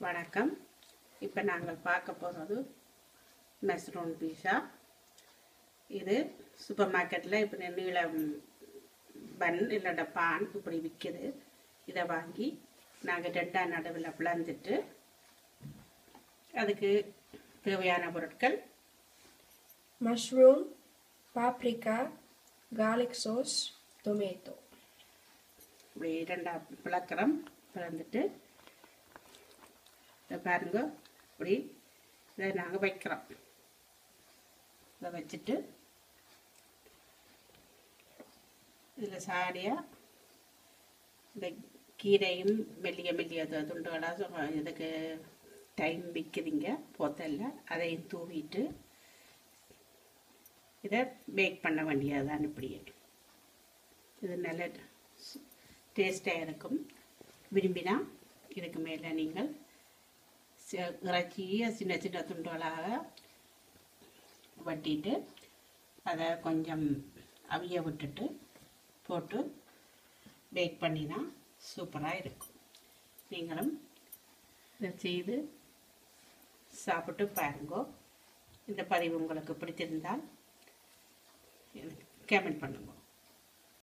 வணக்கம் இப்போ நாங்கள் பார்க்க போகிறது மெஸ்ரூன் பீஸா இது சூப்பர் மார்க்கெட்டில் இப்போ நீளம் பன் இல்லைட பான் இப்படி விற்கிது இதை வாங்கி நாங்கள் ரெண்டாம் நடுவில் பிளந்துட்டு அதுக்கு தேவையான பொருட்கள் mushroom, paprika, garlic sauce, tomato. இப்படி ரெண்டாம் பிளக்கிறோம் பிளந்துட்டு இதை பாருங்க இப்படி இதை நாங்கள் வைக்கிறோம் இதை வச்சுட்டு இதில் சாடியாக இந்த கீரையும் மெல்லிய மெல்லிய து- துண்டுகளாக சும்மா இதுக்கு டைம் விற்குதுங்க போத்தல்ல அதையும் தூவிட்டு இதை பேக் பண்ண வேண்டியதுதான் இப்படியே இது நல்ல டேஸ்டாக இருக்கும் விரும்பினா இதுக்கு மேலே நீங்கள் சி- இறைச்சியை சின்ன சின்ன துண்டுகளாக வட்டிட்டு அதை கொஞ்சம் அவிய விட்டுட்டு போட்டு பேக் பண்ணினா சூப்பராக இருக்கும் நீங்களும் இதை செய்து சாப்பிட்டு பாருங்க இந்த பதிவு உங்களுக்கு பிடித்திருந்தால் எனக்கு கமெண்ட் பண்ணுங்க